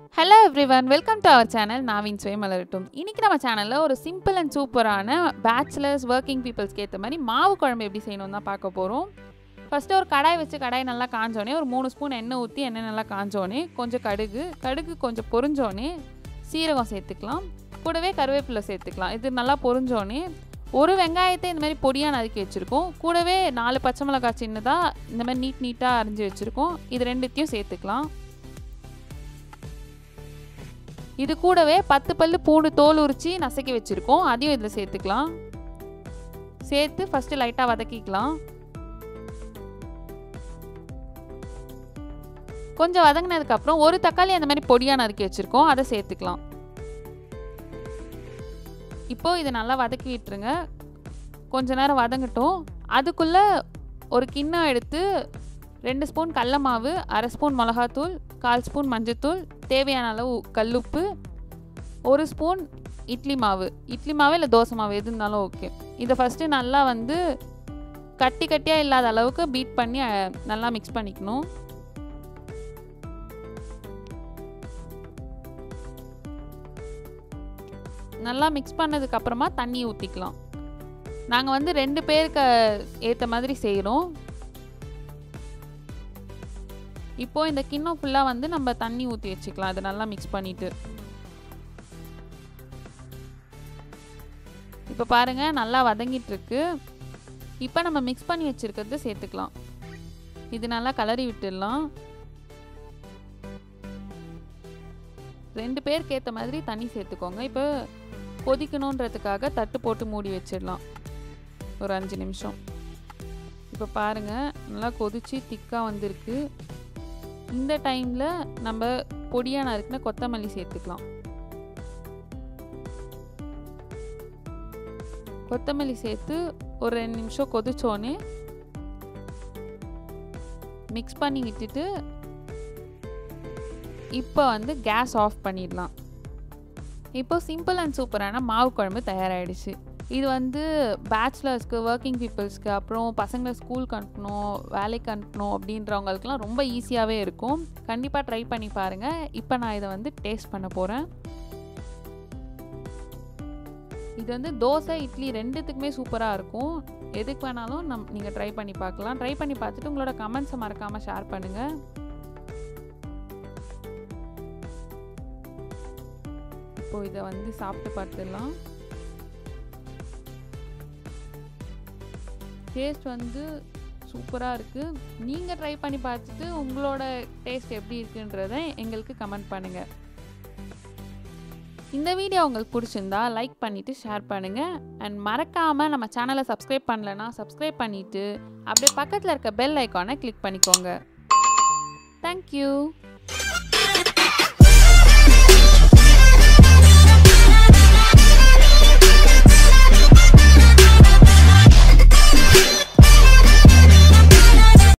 hello everyone welcome to our channel நாவின் சுய மலரட்டும் இன்றைக்கி நம்ம சேனலில் ஒரு சிம்பிள் அண்ட் சூப்பரான பேச்சுலர்ஸ் ஒர்க்கிங் பீப்புள்ஸ்க்கு ஏற்ற மாதிரி மாவு குழம்பு எப்படி செய்யணும் தான் பார்க்க போகிறோம் ஃபஸ்ட்டு ஒரு கடாய் வச்சு கடாய் நல்லா காஞ்சோடனே ஒரு மூணு ஸ்பூன் எண்ணெய் ஊற்றி எண்ணெய் நல்லா காஞ்சோடனே கொஞ்சம் கடுகு கடுகு கொஞ்சம் பொரிஞ்சோடனே சீரகம் சேர்த்துக்கலாம் கூடவே கருவேப்பிலை சேர்த்துக்கலாம் இது நல்லா பொரிஞ்சோடனே ஒரு வெங்காயத்தை இந்த மாதிரி பொடியாக நறுக்கி வச்சுருக்கோம் கூடவே நாலு பச்சை மிளகாய் சின்னதாக இந்த மாதிரி நீட் நீட்டாக அரிஞ்சு வச்சுருக்கோம் இது ரெண்டுத்தையும் சேர்த்துக்கலாம் இது கூடவே பத்து பல்லு பூண்டு தோல் உரித்து நசுக்கி வச்சுருக்கோம் அதையும் இதில் சேர்த்துக்கலாம் சேர்த்து ஃபஸ்ட்டு லைட்டாக வதக்கிக்கலாம் கொஞ்சம் வதங்கினதுக்கப்புறம் ஒரு தக்காளி அந்த மாதிரி பொடியாக நறுக்கி வச்சுருக்கோம் அதை சேர்த்துக்கலாம் இப்போது இதை நல்லா வதக்கி விட்டுருங்க கொஞ்ச நேரம் வதங்கட்டும் அதுக்குள்ளே ஒரு கிண்ணம் எடுத்து ரெண்டு ஸ்பூன் கடல மாவு அரை ஸ்பூன் மிளகாத்தூள் கால் ஸ்பூன் மஞ்சத்தூள் தேவையான அளவு கல்லுப்பு ஒரு ஸ்பூன் இட்லி மாவு இட்லி மாவு இல்லை தோசை மாவு எது இருந்தாலும் ஓகே இதை ஃபஸ்ட்டு நல்லா வந்து கட்டி கட்டியாக இல்லாத அளவுக்கு பீட் பண்ணி அஹ், நல்லா மிக்ஸ் பண்ணிக்கணும் நல்லா மிக்ஸ் பண்ணதுக்கு அப்புறமா தண்ணி ஊற்றிக்கலாம் நாங்கள் வந்து ரெண்டு பேருக்கு ஏற்ற மாதிரி செய்கிறோம் இப்போ இந்த கிண்ணம் ஃபுல்லாக வந்து நம்ம தண்ணி ஊற்றி வச்சுக்கலாம் அதை நல்லா மிக்ஸ் பண்ணிட்டு இப்போ பாருங்க நல்லா வதங்கிட்டு இருக்கு இப்போ நம்ம மிக்ஸ் பண்ணி வச்சிருக்கிறது சேர்த்துக்கலாம் இது நல்லா கலரி விட்டுடலாம் ரெண்டு பேருக்கு ஏற்ற மாதிரி தண்ணி சேர்த்துக்கோங்க இப்போ கொதிக்கணுன்றதுக்காக தட்டு போட்டு மூடி வச்சிடலாம் ஒரு அஞ்சு நிமிஷம் இப்போ பாருங்கள் நல்லா கொதிச்சு திக்காக வந்திருக்கு இந்த டைமில் நம்ம பொடியாக நறுக்குன கொத்தமல்லி சேர்த்துக்கலாம் கொத்தமல்லி சேர்த்து ஒரு ரெண்டு நிமிஷம் கொதிச்சோன்னே மிக்ஸ் பண்ணி விட்டுட்டு இப்போ வந்து கேஸ் ஆஃப் பண்ணிடலாம் இப்போ சிம்பிள் அண்ட் சூப்பரான மாவு குழம்பு தயாராகிடுச்சு இது வந்து பேச்சுலர்ஸ்க்கு ஒர்க்கிங் பீப்புள்ஸ்க்கு அப்புறம் பசங்களை ஸ்கூலுக்கு அனுப்பணும் வேலைக்கு அனுப்பணும் அப்படின்றவங்களுக்குலாம் ரொம்ப ஈஸியாகவே இருக்கும் கண்டிப்பாக ட்ரை பண்ணி பாருங்கள் இப்போ நான் இதை வந்து டேஸ்ட் பண்ண போகிறேன் இது வந்து தோசை இட்லி ரெண்டுத்துக்குமே சூப்பராக இருக்கும் எதுக்கு வேணாலும் நம் நீங்கள் ட்ரை பண்ணி பார்க்கலாம் ட்ரை பண்ணி பார்த்துட்டு உங்களோட கமெண்ட்ஸை மறக்காமல் ஷேர் பண்ணுங்கள் இப்போ இதை வந்து சாப்பிட்டு பார்த்துடலாம் டேஸ்ட் வந்து சூப்பராக இருக்குது நீங்கள் ட்ரை பண்ணி பார்த்துட்டு உங்களோட டேஸ்ட் எப்படி இருக்குன்றதை எங்களுக்கு கமெண்ட் பண்ணுங்கள் இந்த வீடியோ உங்களுக்கு பிடிச்சிருந்தா லைக் பண்ணிவிட்டு ஷேர் பண்ணுங்கள் அண்ட் மறக்காமல் நம்ம சேனலை சப்ஸ்கிரைப் பண்ணலன்னா சப்ஸ்கிரைப் பண்ணிவிட்டு அப்படியே பக்கத்தில் இருக்க பெல் ஐக்கானை கிளிக் பண்ணிக்கோங்க தேங்க்யூ